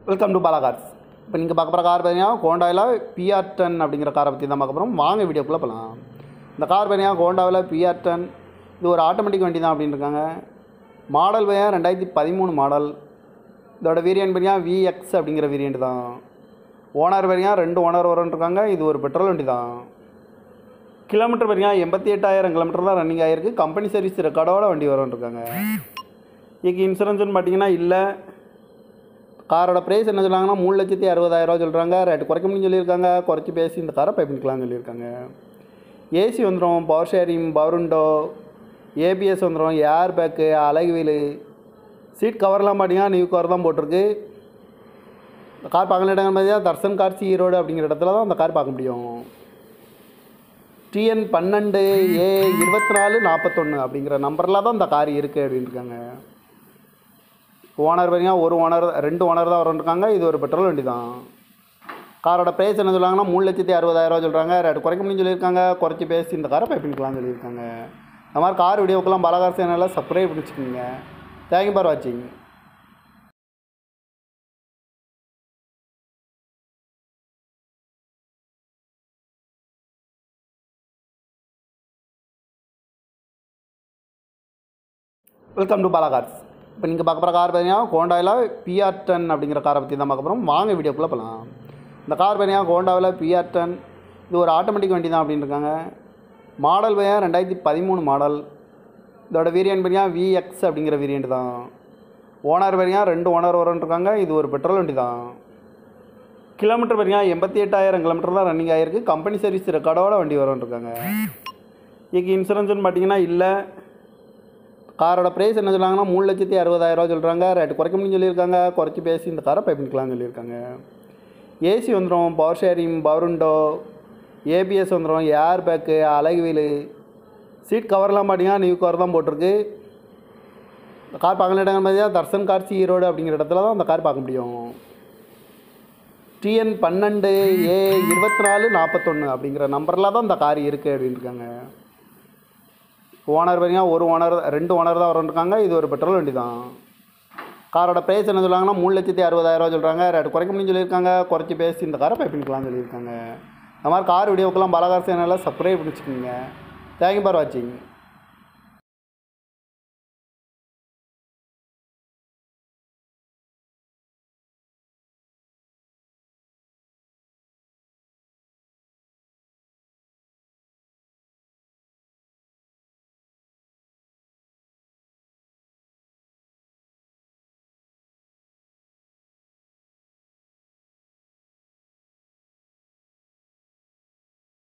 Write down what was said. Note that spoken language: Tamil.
வெல்கம் டு பாலா கார்ஸ் இப்போ நீங்கள் பார்க்க போகிற கார் பார்த்தீங்கன்னா ஹோண்டாவில் பிஆர் டென் அப்படிங்கிற காரை பற்றி தான் பார்க்க போகிறோம் வாங்க வீடியோக்குள்ளே போகலாம் இந்த கார் பார்த்தீங்கன்னா ஹோண்டாவில் பிஆர் டென் இது ஒரு ஆட்டோமேட்டிக் வண்டி தான் அப்படின்னு இருக்காங்க மாடல் பார்த்தீங்கன்னா ரெண்டாயிரத்தி பதிமூணு மாடல் இதோட வேரியன்ட் பார்த்தீங்கன்னா விஎக்ஸ் அப்படிங்கிற வேரியன்ட் தான் ஓனர் பார்த்தீங்கன்னா ரெண்டு ஓனர் வரும்னு இருக்காங்க இது ஒரு பெட்ரோல் வண்டி தான் கிலோமீட்டர் பார்த்தீங்கன்னா எண்பத்தி எட்டாயிரம் கிலோமீட்டர் தான் ரன்னிங் ஆகிருக்கு கம்பெனி சர்வீஸ் ரெக்கார்டோட வண்டி வரும்னு இருக்காங்க இதுக்கு இன்சூரன்ஸ்னு பார்த்தீங்கன்னா இல்லை காரோட ப்ரைஸ் என்ன சொல்கிறாங்கன்னா மூணு லட்சத்தி அறுபதாயிரரூவா சொல்கிறாங்க ரேட்டு குறைக்க முடியும்னு சொல்லியிருக்காங்க குறைச்சி பேசி இந்த காரை பை பண்ணிக்கலாம்னு சொல்லியிருக்காங்க ஏசி வந்துடும் power steering power window ABS வந்துடும் ஏர் பேக்கு அழகு வீலு சீட் கவர்லாம் பார்த்தீங்கன்னா நியூ கவர் தான் போட்டிருக்கு இந்த கார் பார்க்கல இடங்கள் பார்த்தீங்கன்னா தர்சன் கார்சி ஈரோடு அப்படிங்கிற இடத்துல தான் அந்த கார் பார்க்க முடியும் டிஎன் பன்னெண்டு ஏ இருபத்தி நாலு நாற்பத்தொன்று அப்படிங்கிற நம்பரில் தான் இந்த கார் இருக்குது அப்படின்னு இருக்காங்க ஓனர் பார்த்தீங்கன்னா ஒரு ஓனர் ரெண்டு ஓனர் தான் வரன்ருக்காங்க இது ஒரு பெட்ரோல் வண்டி தான் காரோட ப்ரைஸ் என்ன சொல்கிறாங்கன்னா மூணு லட்சத்தி அறுபதாயிரரூவா சொல்கிறாங்க ரேட்டு குறைக்க முடியும்னு சொல்லியிருக்காங்க குறைச்சி பேசி இந்த காரை பை பண்ணிக்கலாம்னு சொல்லியிருக்காங்க இந்த மாதிரி கார் வீடியோக்கெல்லாம் பலகார் சேனலில் சப்ஸ்கிரைப் பண்ணிச்சுக்கோங்க தேங்க்யூ ஃபார் வாட்சிங் வெல்கம் டு பாலா கார்ஸ் இப்போ நீங்கள் பார்க்க போகிற கார் பார்த்தீங்கன்னா ஹோண்டாவில் பிஆர் டென் அப்படிங்கிற காரை பற்றி தான் பார்க்க போகிறோம் வாங்க வீடியோக்குள்ளே போகலாம் இந்த கார் பார்த்தீங்கன்னா ஹோண்டாவில் பிஆர் டென் இது ஒரு ஆட்டோமேட்டிக் வண்டி தான் அப்படின்னு இருக்காங்க மாடல் பார்த்தீங்கன்னா ரெண்டாயிரத்தி பதிமூணு மாடல் இதோட வேரியன்ட் பார்த்தீங்கன்னா விஎக்ஸ் அப்படிங்கிற வேரியன்ட் தான் ஓனர் பார்த்தீங்கன்னா ரெண்டு ஓனர் வரும்னு இருக்காங்க இது ஒரு பெட்ரோல் வண்டி தான் கிலோமீட்டர் பார்த்தீங்கன்னா எண்பத்தி எட்டாயிரம் கிலோமீட்டர் தான் ரன்னிங் ஆகிருக்கு கம்பெனி சர்வீஸ் ரெக்கார்டோட வண்டி வரும்னு இருக்காங்க இதுக்கு இன்சூரன்ஸ்னு பார்த்தீங்கன்னா இல்லை காரோட ப்ரைஸ் என்ன சொல்கிறாங்கன்னா மூணு லட்சத்தி அறுபதாயிரரூவா சொல்கிறாங்க ரேட்டு குறைக்க முடியும்னு சொல்லியிருக்காங்க குறைச்சி பேசி இந்த காரை பை பண்ணிக்கலாம்னு சொல்லியிருக்காங்க ஏசி வந்துடும் power steering power window ABS வந்துடும் ஏர் பேக்கு அழகு வீலு சீட் கவர்லாம் பார்த்தீங்கன்னா நியூ கவர் தான் போட்டிருக்கு இந்த கார் பார்க்கல இடங்கள் பார்த்தீங்கன்னா தர்சன் கார்சி ஈரோடு அப்படிங்கிற இடத்துல தான் அந்த கார் பார்க்க முடியும் டிஎன் பன்னெண்டு ஏ இருபத்தி நாலு நாற்பத்தொன்று அப்படிங்கிற நம்பரில் தான் இந்த கார் இருக்குது அப்படின்னு இருக்காங்க ஓனர் பார்த்தீங்கன்னா ஒரு ஓனர் ரெண்டு ஓனர் தான் வரன்ருக்காங்க இது ஒரு பெட்ரோல் வண்டி தான் காரோட ப்ரைஸ் என்ன சொல்கிறாங்கன்னா மூணு லட்சத்தி அறுபதாயிரரூவா சொல்கிறாங்க ரேட்டு குறைக்க முடியும்னு சொல்லியிருக்காங்க குறைச்சி பேசி இந்த காரை பை பண்ணிக்கலாம்னு சொல்லியிருக்காங்க இந்த மாதிரி கார் வீடியோக்கெல்லாம் பலகார் சேனலில் சப்ஸ்கிரைப் பண்ணிச்சுக்கோங்க தேங்க்யூ ஃபார் வாட்சிங்